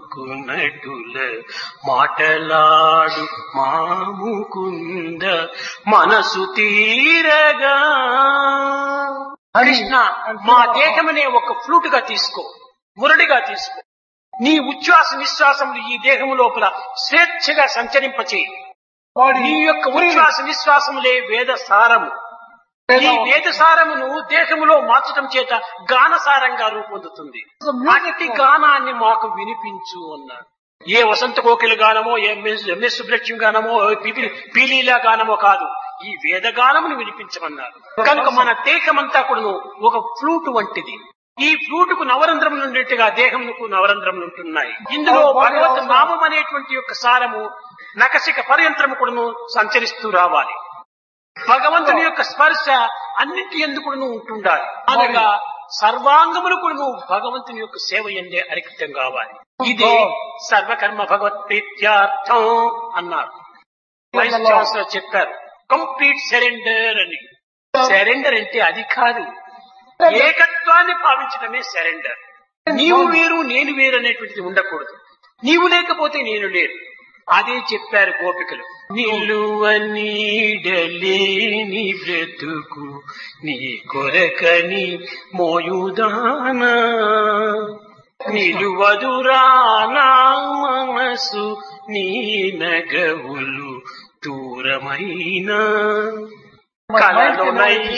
పలుకునటుల మాటలాడు మాముకుంద మనసు తీరగా కృష్ణ మా దేహమనే ఒక ఫ్లూట్ గా తీసుకో మురడిగా తీసుకో నీ ఉచ్ఛ్వాస నిశ్వాసములు ఈ దేహము లోపల స్వేచ్ఛగా సంచరింపచేయి నీ యొక్క ఉచ్ఛ్వాస నిశ్వాసములే వేద సారము ఈ వేద సారమును దేహములో మార్చడం చేత గానసారంగా రూపొందుతుంది అట్టి గానాన్ని మాకు వినిపించు అన్నాడు ఏ వసంత కోకిల గానమో ఏ ఎంఎస్ సుబ్లక్ష్మి గానమో ఏ పిపి- పీలీలా గానమో కాదు ఈ వేద గానమును వినిపించమన్నారు కనుక మన దేహమంతా కూడా ఒక ఫ్లూట్ వంటిది ఈ ఫ్లూట్ కు నవరంధ్రములు ఉండేట్టుగా దేహమునకు నవరంధ్రములు ఉంటున్నాయి ఇందులో భగవత్ నామం అనేటువంటి యొక్క సారము నకసిక పర్యంత్రము కూడాను సంచరిస్తూ రావాలి భగవంతుని యొక్క స్పర్శ అన్నింటి ఎందుకును ఉంటుండాలి అనగా సర్వాంగములు కూడా భగవంతుని యొక్క సేవ ఎందే అరిక్తం కావాలి ఇదే సర్వకర్మ భగవత్ ప్రీత్యార్థం అన్నారు వైస్ ఛాన్సలర్ చెప్పారు కంప్లీట్ సరెండర్ అని సరెండర్ అంటే అది కాదు ఏకత్వాన్ని భావించడమే సరెండర్ నీవు వేరు నేను వేరు అనేటువంటిది ఉండకూడదు నీవు లేకపోతే నేను లేరు అదే చెప్పారు గోపికలు నిలువ నీడలేని బ్రతుకు నీ కొరకని మోయుదానా నిలువదురా నా మనసు నీ నగవులు దూరమైనా కలలోనై